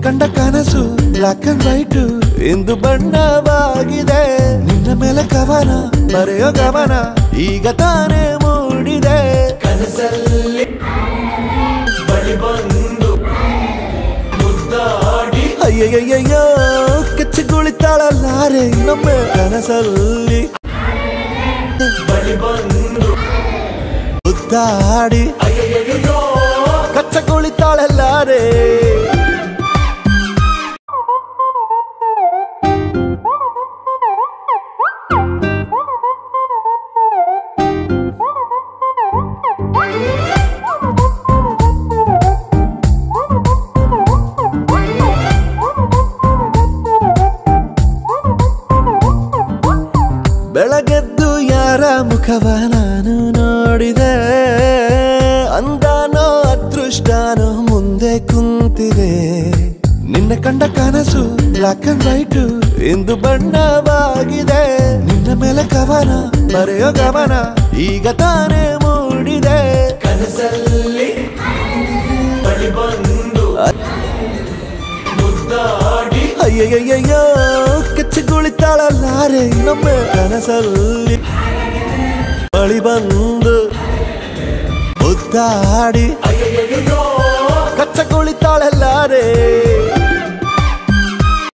ಕಂಡ ಕನಸು black and white ಇಂದು ಬಣ್ಣವಾಗಿದೆ ನಿನ್ನ ಮೇಲೆ ಕವನ ಬರೆಯೋ ಗಮನ ಈಗ ತಾನೇ ಮೂಡಿದೆ ಕನಸಲ್ಲಿ ಬಳಿ ಬಂದು ಮುದ್ದಾಡಿ ಅಯ್ಯಯ್ಯಯ್ಯೋ ಕೆಚ್ಚಗುಳಿತಾಳಲ್ಲಾರೆ ನಮ್ಮ ಕನಸಲ್ಲಿ ಬಳಿ ಬಂದು ಉದ್ದಾಡಿ ಅಯ್ಯಯ್ಯೋ ಕಚ್ಚಗುಳಿತಾಳಲ್ಲಾರೆ ಬೆಳಗೆದ್ದು ಯಾರ ಮುಖವ ನಾನು ನೋಡಿದೆ ಅಂದಾನೋ ಅದೃಷ್ಟನೋ ಮುಂದೆ ಕುಂತಿದೆ ನಿನ್ನ ಕಂಡ ಕನಸು ಬ್ಲಾಕ್ ಅಂಡ್ ವೈಟ್ ಇಂದು ಬಣ್ಣವಾಗಿದೆ ನಿನ್ನ ಮೇಲೆ ಕವನ ಬರೆಯೋ ಗಮನ ಈಗ ತಾನೇ ಮೂಡಿದೆ ಕನಸಲ್ಲಿ ಬಳಿ ಬಂದು ಮುದ್ದಾಡಿ ಅಯ್ಯಯ್ಯಯ್ಯೋ ಕೆಚ್ಚಗುಳಿತಾಳಲ್ಲಾರೆ ನಮ್ಮ ಕನಸಲ್ಲಿ ಬಳಿ ಬಂದು ಮುದ್ದಾಡಿ ಅಯ್ಯಯ್ಯೋ ಕಚ್ಚಗುಳಿತಾಳಲ್ಲ